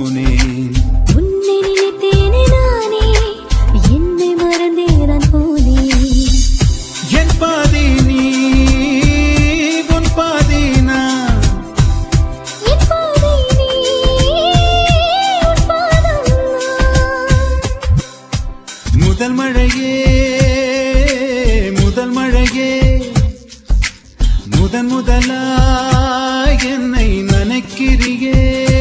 போனேன் உன்னை நினைத்தேனே நானே என்னை மறந்தேதான் போனேன் என் பாதி நீ உன் பாதி நான் இப்போதே நீ உன் பாதம் நான். முதல் மழையே முதல் மழையே முதன் முதலாய் என்னை நனைக்கிறியே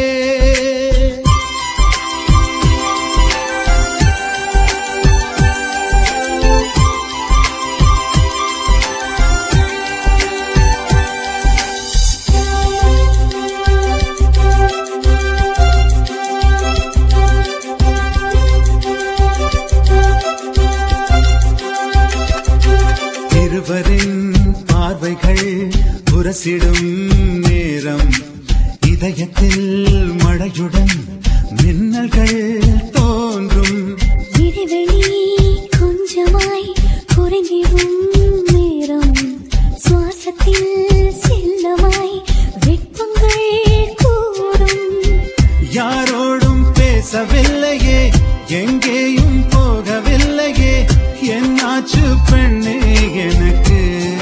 இருவரின் பார்வைகள் உரசிடும் நேரம் இதயத்தில் மழையுடன் மின்னல்கள் தோன்றும் இடைவெளி கொஞ்சமாய் குறைந்திடும் நேரம் சுவாசத்தில் செல்லமாய் வெட்பங்கள் கூடும் யாரோடும் பேசவில்லையே எங்கேயும் போகவில்லையே என்னாச்சு பெண்ணே எனக்கு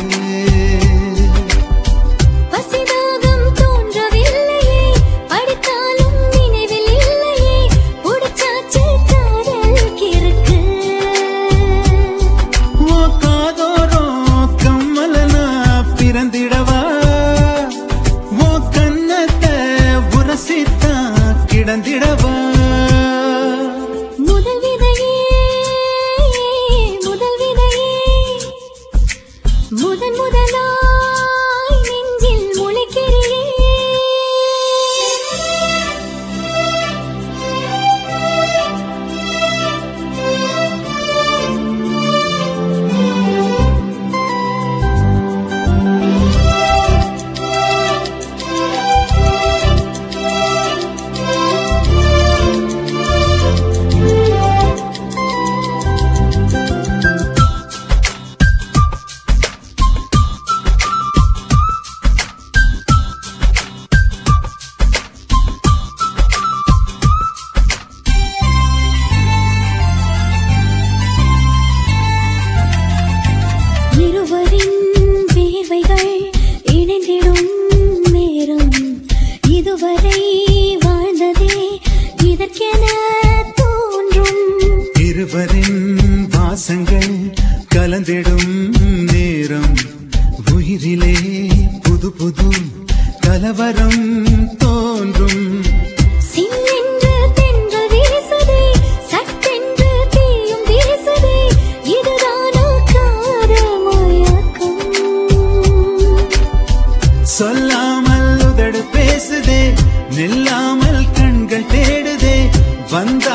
பசிதாகம் தோன்றவில்லையே படித்தாலும் நினைவில் இல்லையே புடிச்சாச்சு காதல் கிறுக்கு ஓ காதோரோ கம்மலனா பிறந்திடவா ஓ கண்ணத்தை உரசித்தா கிடந்திடவா முதல் விதையே முதல் விதையே முதன் முதலாய் நெஞ்சில் முளைக்கிறியே இருவரின் வேர்வைகள் இணைந்திடும் நேரம் இதுவரை வாழ்ந்ததே இதற்கென தோன்றும் இருவரின் வாசங்கள் கலந்திடும் நேரம் உயிரிலே புது புது கலவரம் தோன்றும் சில்லென்று தென்றல் வீசுதே சட்டென்று தீயும் வீசுதே இதுதானோ காதல் மயக்கம் சொல்லாமல் உதடு பேசுதே நில்லாமல் கண்கள் தேடுதே வந்தா